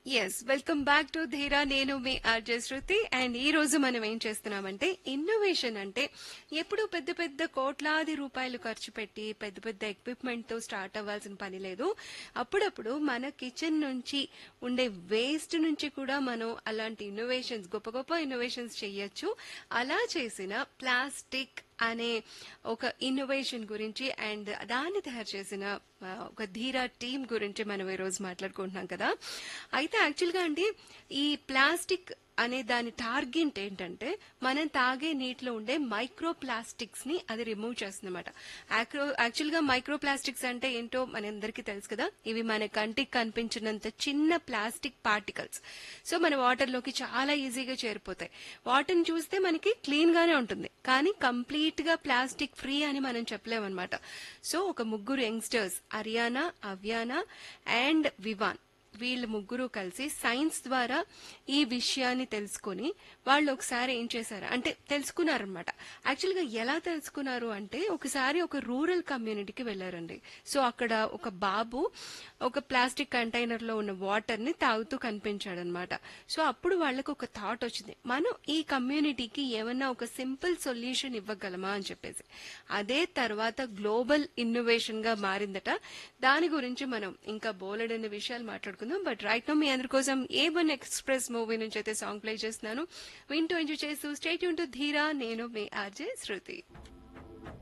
yes welcome back to ధీరా నేను మీ RJ Shruti and ఈ రోజు మనం ఏం చేస్తున్నామంటే ఇన్నోవేషన్ అంటే ఎప్పుడు పెద్ద పెద్ద కోట్లాది రూపాయలు ఖర్చు పెట్టి పెద్ద పెద్ద ఎక్విప్మెంట్ తో స్టార్ట్ అవ్వాల్సిన పని లేదు అప్పుడప్పుడు మన కిచెన్ నుంచి ఉండే వేస్ట్ నుంచి కూడా మనం అలాంటి ఇన్నోవేషన్స్ గొప్ప గొప్ప ఇన్నోవేషన్స్ చేయొచ్చు అలా చేసిన ప్లాస్టిక్ అనే ఒక ఇన్నోవేషన్ గురించి అండ్ దాన్ని తయారు చేసిన ఆ, ఒక ధీరా టీం గురించి మనం ఈ రోజు మాట్లాడుకుంటున్నాం కదా అయితే యాక్చువల్గా అండి ఈ ప్లాస్టిక్ అనే దాని టార్గెట్ ఏంటంటే మనం తాగే నీటిలో ఉండే మైక్రో ప్లాస్టిక్స్ ని అది రిమూవ్ చేస్తుందన్నమాట యాక్చువల్ గా మైక్రో ప్లాస్టిక్స్ అంటే ఏంటో మనందరికీ తెలుసు కదా ఇవి మన కంటికి కనిపించినంత చిన్న ప్లాస్టిక్ పార్టికల్స్ సో మన వాటర్ లోకి చాలా ఈజీగా చేరిపోతాయి వాటర్ని చూస్తే మనకి క్లీన్ గానే ఉంటుంది కానీ కంప్లీట్ గా ప్లాస్టిక్ ఫ్రీ అని మనం చెప్పలేమన్నమాట సో ఒక ముగ్గురు యంగ్స్టర్స్ అరియానా అవ్యానా అండ్ వివాన్ వీళ్ళు ముగ్గురు కలిసి సైన్స్ ద్వారా ఈ విషయాన్ని తెలుసుకొని వాళ్ళు ఒకసారి ఏం చేశారు అంటే తెలుసుకున్నారనమాట యాక్చువల్గా ఎలా తెలుసుకున్నారు అంటే ఒకసారి ఒక రూరల్ కమ్యూనిటీకి వెళ్ళారండి సో అక్కడ ఒక బాబు ఒక ప్లాస్టిక్ కంటైనర్ లో ఉన్న వాటర్ ని తాగుతూ కనిపించాడనమాట సో అప్పుడు వాళ్ళకు ఒక థాట్ వచ్చింది మనం ఈ కమ్యూనిటీకి ఏమన్నా ఒక సింపుల్ సొల్యూషన్ ఇవ్వగలమా అని చెప్పేసి అదే తర్వాత గ్లోబల్ ఇన్నోవేషన్ గా మారిందట దాని గురించి మనం ఇంకా బోలెడన్ని విషయాలు మాట్లాడుకుందాం బట్ రైట్ నో మీ అందరి కోసం ఏ వన్ ఎక్స్ప్రెస్ మూవీ నుంచి అయితే సాంగ్ ప్లే చేస్తున్నాను వింటూ ఎంజాయ్ చేస్తూ స్టేట్ టు ధీరా నేను మీ ఆర్జే శృతి